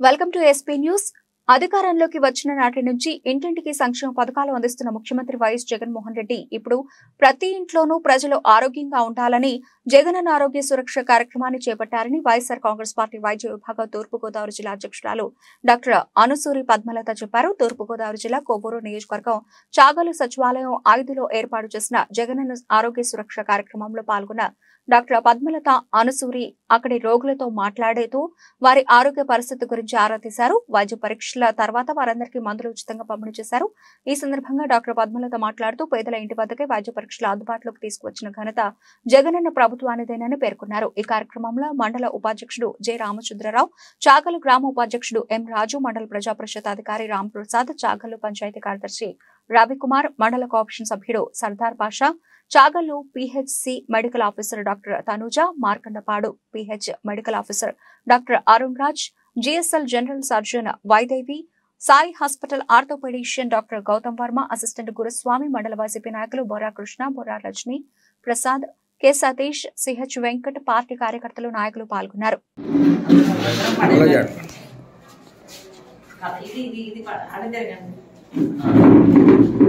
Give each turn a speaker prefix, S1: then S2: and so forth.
S1: welcome to SP news అధికారంలోకి వచ్చిన నాటి నుంచి ఇంటింటికి సంక్షేమ పథకాలు అందిస్తున్న ముఖ్యమంత్రి వైఎస్ జగన్మోహన్ రెడ్డి ఇప్పుడు ప్రతి ఇంట్లోనూ ప్రజలు ఆరోగ్యంగా ఉండాలని జగనన్న ఆరోగ్య సురక్ష కార్యక్రమాన్ని చేపట్టారని వైఎస్ఆర్ కాంగ్రెస్ పార్టీ వైద్య విభాగం తూర్పుగోదావరి జిల్లా అధ్యక్షురాలు డాక్టర్ అనుసూరి పద్మలత చెప్పారు తూర్పుగోదావరి జిల్లా కొవ్వూరు నియోజకవర్గం చాగలు సచివాలయం ఐదులో ఏర్పాటు చేసిన జగనన్న ఆరోగ్య సురక్ష కార్యక్రమంలో పాల్గొన్న డాక్టర్ పద్మలత అనుసూరి అక్కడి రోగులతో మాట్లాడుతూ వారి ఆరోగ్య పరిస్థితి గురించి ఆరా తీశారు వైద్య పరీక్షల తర్వాత వారందరికీ మందులు ఉచితంగా పంపిణీ చేశారు ఈ సందర్భంగా డాక్టర్ పద్మలత మాట్లాడుతూ పేదల ఇంటి వద్దకే వైద్య పరీక్షలు అందుబాటులోకి తీసుకువచ్చిన ఘనత జగనన్న ప్రభుత్వానిదేనని పేర్కొన్నారు ఈ కార్యక్రమంలో మండల ఉపాధ్యక్షుడు జె రామచంద్రరావు చాగలు గ్రామ ఉపాధ్యక్షుడు ఎం రాజు మండల ప్రజా పరిషత్ అధికారి రామ్ ప్రసాద్ చాగలు పంచాయతీ కార్యదర్శి రవికుమార్ మండల కోఆప్షన్ సభ్యుడు Sardar Pasha Chagallu PHC medical officer doctor Tanuja Markandapadu PH medical officer doctor Arun Raj GSL general surgeon Vaidevi Sai hospital orthopedician doctor Gautam Varma assistant Guruswamy మండల వైసీపీ నాయకులు Borra Krishna Borra Rajani Prasad K Satish CH Venkat party కార్యకర్తలు నాయకులు పాల్గొన్నారు
S2: అలాగే
S3: ఇది ఇది ఇది పడ- అడ జరగండి